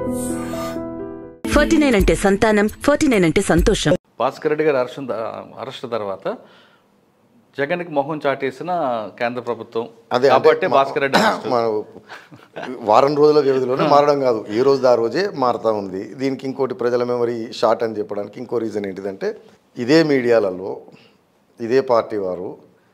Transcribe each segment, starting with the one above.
Forty nine అంటే సంతానం forty nine అంటే సంతోషం భాస్కర్ రెడ్డి గారి అరెస్ట్ అరెస్ట్ తర్వాత జగన్కి మొహం చాటేసిన కేంద్ర ప్రభుత్వం అదే కాబట్టి భాస్కర్ రెడ్డి arrest. మన వారం రోజుల వ్యవధిలోనే మారడం కాదు ఈ రోజు ఆ రోజే మారుతా ఉంది దీనికి ఇంకోటి ప్రజల మెమరీ షార్ట్ అని చెప్పడానికి ఇంకో రీజన్ ఏంటిదంటే ఇదే మీడియాలలో ఇదే పార్టీ వారు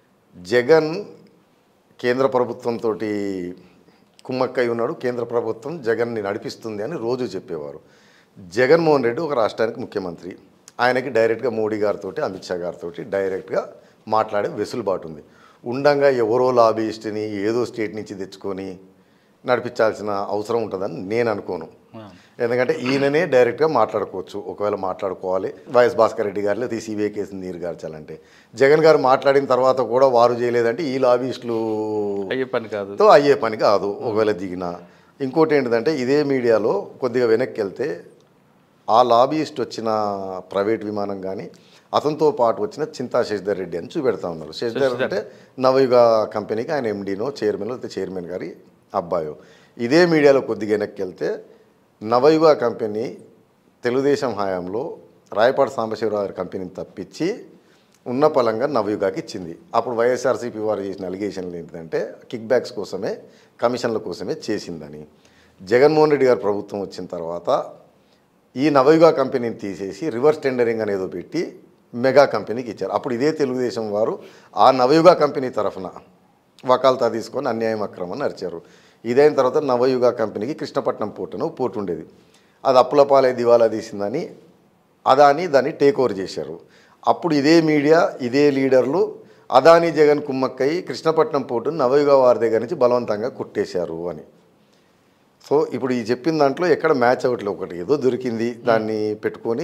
జగన్ కేంద్ర ప్రభుత్వంతో కుమ్మక్కై ఉన్నాడు కేంద్ర ప్రభుత్వం జగన్ని నడిపిస్తుంది అని రోజు చెప్పేవారు జగన్మోహన్ రెడ్డి ఒక రాష్ట్రానికి ముఖ్యమంత్రి ఆయనకి డైరెక్ట్గా మోడీ గారితో అమిత్ షా గారితో డైరెక్ట్గా మాట్లాడే వెసులుబాటు ఉంది ఉండంగా ఎవరో లాబీయిస్ట్ని ఏదో స్టేట్ నుంచి తెచ్చుకొని నడిపించాల్సిన అవసరం ఉంటుందని నేను అనుకోను ఎందుకంటే ఈయననే డైరెక్ట్గా మాట్లాడుకోవచ్చు ఒకవేళ మాట్లాడుకోవాలి వైఎస్ భాస్కర్ రెడ్డి గారిలో తీసి సిబిఐ కేసు నీరు గార్చాలంటే జగన్ గారు మాట్లాడిన తర్వాత కూడా వారు చేయలేదంటే ఈ లాబీయిస్టులు అయ్యే పని కాదు తో అయ్యే పని కాదు ఒకవేళ దిగిన ఇంకోటి ఏంటిదంటే ఇదే మీడియాలో కొద్దిగా వెనక్కి వెళ్తే ఆ లాబీయిస్ట్ వచ్చిన ప్రైవేట్ విమానం కానీ అతనితో పాటు వచ్చిన చింతా శశిధర్ రెడ్డి అని చూపెడతా ఉన్నారు శశిధర్ అంటే నవయుగ కంపెనీకి ఆయన ఎండీనో చైర్మన్ లేకపోతే చైర్మన్ గారి అబ్బాయో ఇదే మీడియాలో కొద్దిగా వెనక్కి వెళ్తే నవయుగ కంపెనీ తెలుగుదేశం హయాంలో రాయపాటి సాంబశివరావు గారి కంపెనీని తప్పించి ఉన్న పలంగా నవయుగాకి ఇచ్చింది అప్పుడు వైఎస్ఆర్సీపీ వారు చేసిన అలిగేషన్లు ఏంటంటే కిక్ బ్యాక్స్ కోసమే కమిషన్ల కోసమే చేసిందని జగన్మోహన్ రెడ్డి గారి ప్రభుత్వం వచ్చిన తర్వాత ఈ నవయుగ కంపెనీని తీసేసి రివర్స్ టెండరింగ్ అనేదో పెట్టి మెగా కంపెనీకి ఇచ్చారు అప్పుడు ఇదే తెలుగుదేశం వారు ఆ నవయుగ కంపెనీ తరఫున వకాల్తా తీసుకొని అన్యాయం అక్రమం అరిచారు ఇదైన తర్వాత నవయుగ కంపెనీకి కృష్ణపట్నం పోర్ట్ అని పోర్ట్ ఉండేది అది అప్పులపాలే దివాలా తీసిందని అదాని దాన్ని టేక్ ఓవర్ చేశారు అప్పుడు ఇదే మీడియా ఇదే లీడర్లు అదాని జగన్ కుమ్మక్కయ్యి కృష్ణపట్నం పోర్టును నవయుగ వారి దగ్గర నుంచి బలవంతంగా కుట్టేశారు అని సో ఇప్పుడు ఈ చెప్పిన దాంట్లో ఎక్కడ మ్యాచ్ అవ్వట్లేదు ఒకటి ఏదో దొరికింది దాన్ని పెట్టుకొని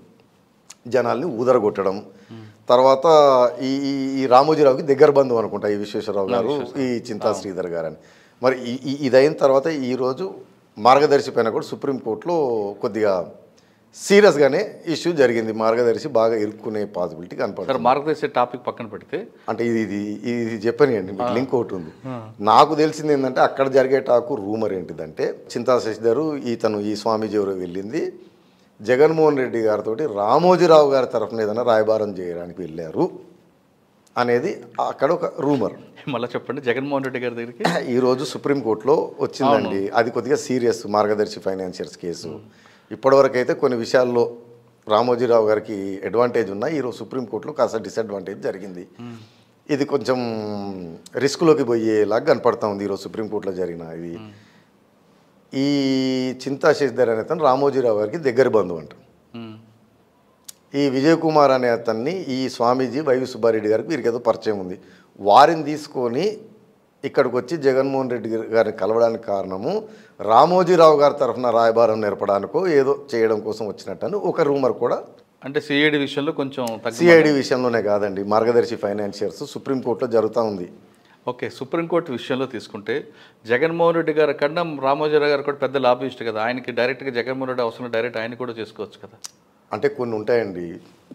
జనాల్ని ఊదరగొట్టడం తర్వాత ఈ ఈ ఈ రామోజీరావుకి దగ్గర బంధువు అనుకుంటా ఈ విశ్వేశ్వరరావు గారు ఈ చింతా శ్రీధర్ గారు అని మరి ఈ- ఈ- ఇదైన తర్వాత ఈరోజు మార్గదర్శి పైన కూడా సుప్రీంకోర్టులో కొద్దిగా సీరియస్గానే ఇష్యూ జరిగింది మార్గదర్శి బాగా ఇరుక్కునే పాసిబిలిటీ సార్ కనపడుతుంది మార్గదర్శి టాపిక్ పక్కన పెడితే అంటే ఇది ఇది ఇది చెప్పనియండి మీకు లింక్ ఒకటి ఉంది నాకు తెలిసింది ఏంటంటే అక్కడ జరిగే టాకు రూమర్ ఏంటిదంటే చింతా శశిధరు ఇతను ఈ స్వామీజీ ఎవరో వెళ్ళింది జగన్మోహన్ రెడ్డి గారితో రామోజీరావు గారి తరఫున ఏదైనా రాయబారం చేయడానికి వెళ్ళారు అనేది అక్కడ ఒక రూమర్ మళ్ళీ చెప్పండి జగన్మోహన్ రెడ్డి గారి దగ్గరికి ఈరోజు సుప్రీంకోర్టులో వచ్చిందండి అది కొద్దిగా సీరియస్ మార్గదర్శి ఫైనాన్షియర్స్ కేసు ఇప్పటివరకు అయితే కొన్ని విషయాల్లో రామోజీరావు గారికి అడ్వాంటేజ్ ఉన్నా ఈరోజు సుప్రీంకోర్టులో కాస్త డిసడ్వాంటేజ్ జరిగింది ఇది కొంచెం రిస్క్లోకి పోయేలాగా కనపడతా ఉంది ఈరోజు సుప్రీంకోర్టులో జరిగిన ఇది ఈ చింతా శశిధర్ అనే అతను రామోజీరావు గారికి దగ్గర బంధువు అంట ఉమ్. ఈ విజయ్ కుమార్ అనే అతన్ని ఈ స్వామీజీ వైవి సుబ్బారెడ్డి గారికి వీరికి ఏదో పరిచయం ఉంది వారిని తీసుకొని ఇక్కడికి వచ్చి జగన్మోహన్ రెడ్డి గారిని కలవడానికి కారణము రామోజీరావు గారి తరఫున రాయబారం నేర్పడానికో ఏదో చేయడం కోసం వచ్చినట్టని ఒక రూమర్ కూడా అంటే సిఐడి విషయంలో కొంచెం తగ్గి సిఐడి విషయంలోనే కాదండి మార్గదర్శి ఫైనాన్షియర్స్ సుప్రీంకోర్టులో జరుగుతూ ఉంది ఓకే సుప్రీంకోర్టు విషయంలో తీసుకుంటే జగన్మోహన్ రెడ్డి గారి కన్నా రామోజీరావు గారు కూడా పెద్ద లాబిస్ట్ కదా ఆయనకి డైరెక్ట్గా జగన్మోహన్ రెడ్డి అవసరం డైరెక్ట్ ఆయన కూడా చేసుకోవచ్చు కదా అంటే కొన్ని ఉంటాయండి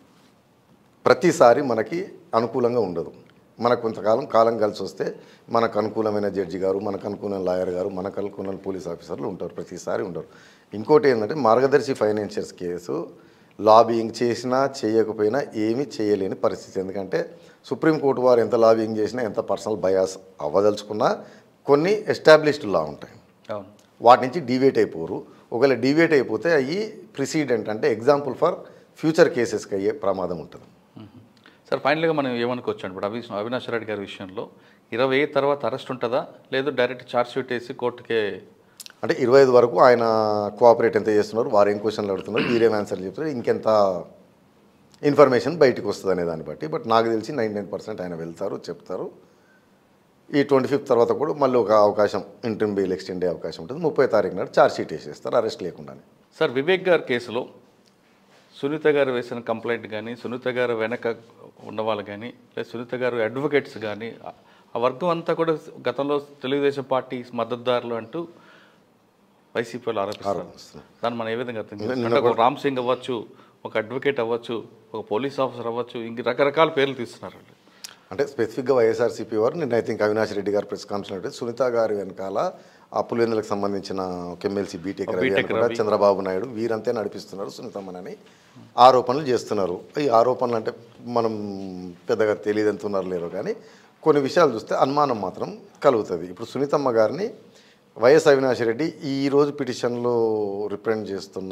ప్రతిసారి మనకి అనుకూలంగా ఉండదు మనకు కొంతకాలం కాలం కలిసి వస్తే మనకు అనుకూలమైన జడ్జి గారు మనకు అనుకూలమైన లాయర్ గారు మనకు అనుకూలమైన పోలీస్ ఆఫీసర్లు ఉంటారు ప్రతిసారి ఉండరు ఇంకోటి ఏంటంటే మార్గదర్శి ఫైనాన్షియర్స్ కేసు లాబింగ్ చేసినా చేయకపోయినా ఏమీ చేయలేని పరిస్థితి ఎందుకంటే సుప్రీంకోర్టు వారు ఎంత లాబింగ్ చేసినా ఎంత పర్సనల్ బయాస్ అవ్వదలుచుకున్నా కొన్ని ఎస్టాబ్లిష్డ్ లా ఉంటాయి అవును వాటి నుంచి డీవేట్ అయిపోరు ఒకవేళ డీవేట్ అయిపోతే అవి ప్రిసీడెంట్ అంటే ఎగ్జాంపుల్ ఫర్ ఫ్యూచర్ కేసెస్కి అయ్యే ప్రమాదం ఉంటుంది సార్ ఫైనల్గా మనం ఏమనుకోవచ్చు అంటే ఇప్పుడు అవినాష్ అవినాష్ రెడ్డి గారి విషయంలో ఇరవై తర్వాత అరెస్ట్ ఉంటుందా లేదు డైరెక్ట్ ఛార్జ్ షీట్ వేసి కోర్టుకే అంటే ఇరవై ఐదు వరకు ఆయన కోఆపరేట్ ఎంత చేస్తున్నారు వారు ఏం క్వశ్చన్లు అడుగుతున్నారు వీరేం ఆన్సర్ చెప్తున్నారు ఇంకెంత ఇన్ఫర్మేషన్ బయటకు వస్తుంది అనే దాన్ని బట్టి బట్ నాకు తెలిసి నైంటీ నైన్ పర్సెంట్ ఆయన వెళ్తారు చెప్తారు ఈ ట్వంటీ ఫిఫ్త్ తర్వాత కూడా మళ్ళీ ఒక అవకాశం ఇంటర్మ్ బెయిల్ ఎక్స్టెండ్ అయ్యే అవకాశం ఉంటుంది ముప్పై తారీఖు నాడు ఛార్జ్ షీట్ వేసేస్తారు అరెస్ట్ లేకుండానే సార్ వివేక్ గారి కేసులో సునీత గారు వేసిన కంప్లైంట్ కానీ సునీత గారు వెనక ఉన్నవాళ్ళు కానీ లేదా సునీత గారు అడ్వకేట్స్ కానీ ఆ- ఆ వర్గం అంతా కూడా గతంలో తెలుగుదేశం పార్టీ మద్దతుదారులు అంటూ వైసీపీలో ఆరోపిస్తారు ఆరోపిస్తున్నారు. దాన్ని మనం ఏ విధంగా అర్థం చేసుకోవాలి? అంటే ఒక రామ్ సింగ్ అవ్వచ్చు ఒక అడ్వకేట్ అవ్వచ్చు ఒక పోలీస్ ఆఫీసర్ అవ్వచ్చు ఇంక రకరకాల పేర్లు తీస్తున్నారు వాళ్ళు అంటే స్పెసిఫిక్గా వైఎస్ఆర్సీపీ వారు నిన్న ఐ థింక్ అవినాష్ రెడ్డి గారు ప్రెస్ కాన్ఫరెన్స్ అంటే సునీత గారి వెనకాల ఆ పులివెందులకు సంబంధించిన ఒక ఎమ్మెల్సీ బీటెక్ రవి బీటెక్ అని కూడా రవి. చంద్రబాబు నాయుడు వీరంతే నడిపిస్తున్నారు సునీతమ్మనని ఆరోపణలు చేస్తున్నారు ఈ ఆరోపణలు అంటే మనం పెద్దగా తెలియదు ఎంత ఉన్నారు లేరో కానీ కొన్ని విషయాలు చూస్తే అనుమానం మాత్రం కలుగుతుంది ఇప్పుడు సునీతమ్మ గారిని వైఎస్ అవినాష్ రెడ్డి ఈ రోజు పిటిషన్లో రిప్రజెంట్ చేస్తున్న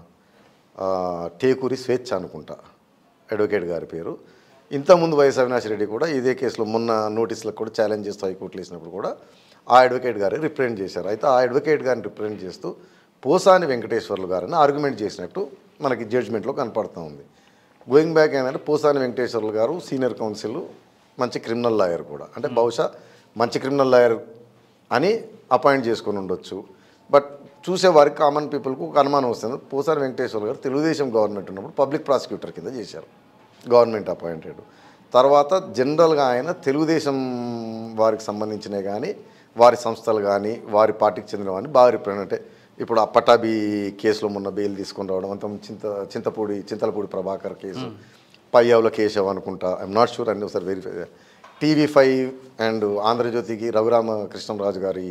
ఆ, టేకూరి స్వేచ్ఛ అనుకుంటా అడ్వకేట్ గారి పేరు ఇంతకుముందు వైఎస్ అవినాష్ రెడ్డి కూడా ఇదే కేసులో మొన్న నోటీసులకు కూడా ఛాలెంజ్ చేస్తూ హైకోర్టులో వేసినప్పుడు కూడా ఆ అడ్వకేట్ గారే రిప్రజెంట్ చేశారు అయితే ఆ అడ్వకేట్ గారిని రిప్రజెంట్ చేస్తూ పోసాని వెంకటేశ్వర్లు గారిని ఆర్గ్యుమెంట్ చేసినట్టు మనకి జడ్జ్మెంట్లో కనపడుతూ ఉంది గోయింగ్ బ్యాక్ ఏంటంటే పోసాని వెంకటేశ్వర్లు గారు సీనియర్ కౌన్సిల్ మంచి క్రిమినల్ లాయర్ కూడా అంటే బహుశా మంచి క్రిమినల్ లాయర్ అని అపాయింట్ చేసుకొని ఉండొచ్చు బట్ చూసే వారికి కామన్ పీపుల్కు ఒక అనుమానం వస్తుంది పోసాని వెంకటేశ్వర గారు తెలుగుదేశం గవర్నమెంట్ ఉన్నప్పుడు పబ్లిక్ ప్రాసిక్యూటర్ కింద చేశారు గవర్నమెంట్ అపాయింటెడ్ తర్వాత జనరల్గా ఆయన తెలుగుదేశం వారికి సంబంధించినవి కానీ వారి సంస్థలు కానీ వారి పార్టీకి చెందిన కానీ బాగా రిప్రజెంట్ అంటే ఇప్పుడు ఆ పటాబీ కేసులో మొన్న బెయిల్ తీసుకొని రావడం అంత చింత చింతపూడి చింతలపూడి ప్రభాకర్ కేసు పయ్యావుల కేశవ్ అనుకుంటా ఐఎమ్ నాట్ షూర్ అన్ని ఒకసారి వెరిఫై టీవీ ఫైవ్ అండ్ ఆంధ్రజ్యోతికి రఘురామ కృష్ణరాజు గారి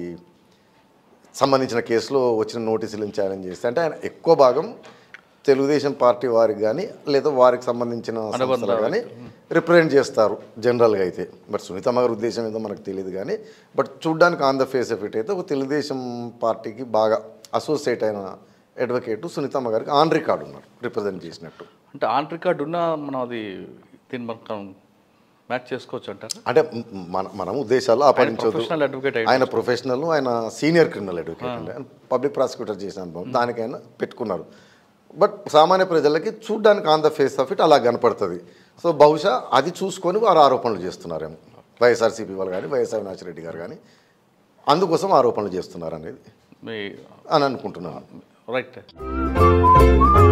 సంబంధించిన కేసులో వచ్చిన నోటీసులను ఛాలెంజ్ చేస్తే అంటే ఆయన ఎక్కువ భాగం తెలుగుదేశం పార్టీ వారికి కానీ లేదా వారికి సంబంధించిన సంస్థలు కానీ రిప్రజెంట్ చేస్తారు జనరల్గా అయితే బట్ సునీతమ్మ గారి ఉద్దేశం ఏదో మనకు తెలియదు కానీ బట్ చూడ్డానికి on the face of it అయితే ఒక తెలుగుదేశం పార్టీకి బాగా అసోసియేట్ అయిన అడ్వకేట్ సునీతమ్మ గారికి ఆన్ రికార్డు ఉన్నారు రిప్రజెంట్ చేసినట్టు అంటే ఆన్ రికార్డ్ ఉన్నా మనం అది దీన్ని మనం మ్యాచ్ చేసుకోవచ్చు అంటారా అంటే మ్- మన మనం ఉద్దేశాలు ఆపాదించవద్దు ప్రొఫెషనల్ అడ్వకేట్ అయ్యి ఆయన ప్రొఫెషనల్ ఆయన సీనియర్ క్రిమినల్ అడ్వకేట్ అండి ఆయన పబ్లిక్ ప్రాసిక్యూటర్ చేసిన అనుభవం దానికైనా పెట్టుకున్నారు బట్ సామాన్య ప్రజలకి చూడ్డానికి on the face of it అలా కనపడుతుంది సో బహుశా అది చూసుకొని వారు ఆరోపణలు చేస్తున్నారేమో వైఎస్ఆర్సీపీ వాళ్ళు కానీ వైఎస్ఆర్ అవినాష్ రెడ్డి గారు కానీ అందుకోసం ఆరోపణలు చేస్తున్నారు అనేది మీ అని అనుకుంటున్నాను రైట్